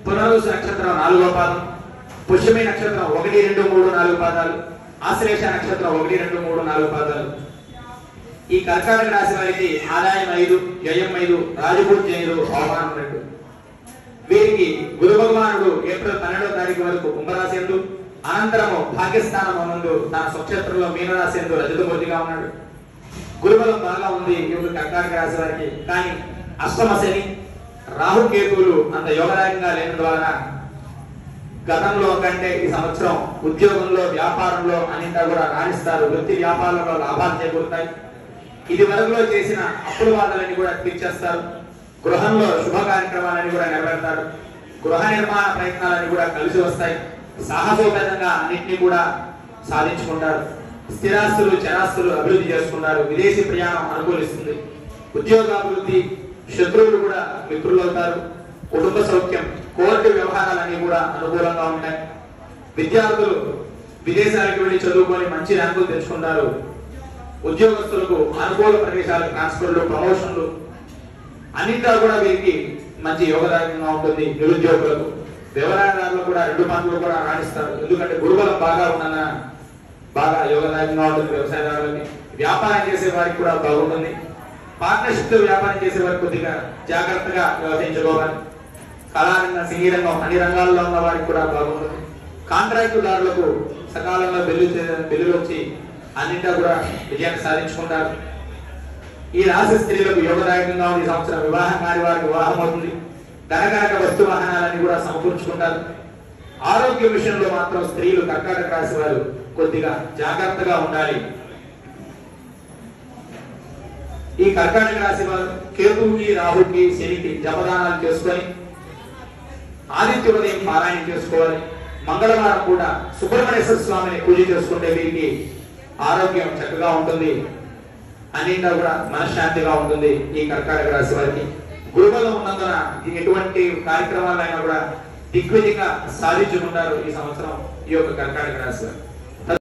పునరుసు నక్షత్రం నాలుగో పాదం పుష్యమి నక్షత్రం ఒకటి రెండు మూడు నాలుగు పాదాలు ఆశ్లేష నక్షత్రం ఒకటి రెండు మూడు నాలుగు పాదాలు ఈ కర్కాటక రాశి వారికి ఆదాయం ఐదు వ్యయం ఐదు రాజపూర్తి ఐదు అవమానం రెండు వీరికి గురు భగవానుడు ఏప్రిల్ పన్నెండవ తారీఖు వరకు కుంభరాశి ఎందు అనంతరము భాగ్యస్థానం నందు తన స్వక్షేత్రంలో మీనరాశి ఎందు రజతమూర్తిగా ఉన్నాడు గురుబలం బాగా ఉంది ఈ యొక్క కర్కాటక రాశి వారికి కానీ అష్టమ శని రాహుకేతువులు అంత యోగదాయకంగా లేని వలన గతంలో కంటే ఈ సంవత్సరం ఉద్యోగంలో వ్యాపారంలో అన్నింటా కూడా రాణిస్తారు వృత్తి వ్యాపారంలో లాభాలు చేకూరుతాయి ఇది వరకులో చేసిన అప్పుల బాధలన్నీ కూడా తీర్చేస్తారు గృహంలో శుభ కార్యక్రమాలని కూడా నెరవేరుతారు గృహ నిర్మాణ ప్రయత్నాలన్నీ కూడా కలిసి వస్తాయి సాహసోపేతంగా అన్నింటినీ కూడా సాధించుకుంటారు స్థిరాస్తులు చరాస్తులు అభివృద్ధి చేసుకుంటారు విదేశీ ప్రయాణం అనుకూలిస్తుంది ఉద్యోగాభివృద్ధి శత్రువులు కూడా మిత్రులు అవుతారు కుటుంబ సౌఖ్యం కోర్టు వ్యవహారాలన్నీ కూడా అనుకూలంగా ఉంటాయి విద్యార్థులు విదేశాలకు వెళ్ళి చదువుకొని మంచి ర్యాంకులు తెచ్చుకుంటారు ఉద్యోగస్తులకు అనుకూల ప్రదేశాలు ట్రాన్స్ఫర్లు ప్రమోషన్లు అన్నింటా కూడా వీరికి మంచి యోగదాయకంగా ఉంటుంది నిరుద్యోగులకు వ్యవహారాల్లో కూడా రెండు పనులు కూడా రాణిస్తారు ఎందుకంటే గురుబలం బాగా ఉన్న బాగా యోగదాయకంగా ఉంటుంది వ్యవసాయదారులకి వ్యాపారం చేసే వారికి కూడా బాగుంటుంది పార్ట్నర్షిప్ వ్యాపారం చేసే వారికి కొద్దిగా జాగ్రత్తగా వ్యవహరించుకోవాలి కళారంగం సినీ రంగం అన్ని రంగాల్లో ఉన్న వారికి కూడా బాగుంటుంది కాంట్రాక్టుదారులకు సకాలంలో బిల్లు చే- బిల్లులు వచ్చి అన్నింటా కూడా విజయాన్ని సాధించుకుంటారు ఈ రాశి స్త్రీలకు యోగదాయకంగా ఉంది ఈ సంవత్సరం వివాహం కాని వారికి వివాహం అవుతుంది ధనకనక వస్తు వాహనాలన్నీ కూడా సమకూర్చుకుంటారు ఆరోగ్య విషయంలో మాత్రం స్త్రీలు కర్కాటక రాశి వారు కొద్దిగా జాగ్రత్తగా ఉండాలి ఈ కర్కాటక రాశి వారు కేతువుకి రాహుకి శనికి జపదానాలు చేసుకొని ఆదిత్య ఉదయం పారాయణ చేసుకోవాలి మంగళవారం కూడా సుబ్రహ్మణ్యేశ్వర స్వామిని పూజ చేసుకుంటే వీరికి ఆరోగ్యం చక్కగా ఉంటుంది అన్నింటా కూడా మనశ్శాంతిగా ఉంటుంది ఈ కర్కాటక రాశి వారికి గురుబలం ఉన్నందున ఎటువంటి కార్యక్రమాలైనా కూడా దిగ్విజయంగా సాధించుకుంటారు ఈ సంవత్సరం ఈ యొక్క కర్కాటక రాశి వారు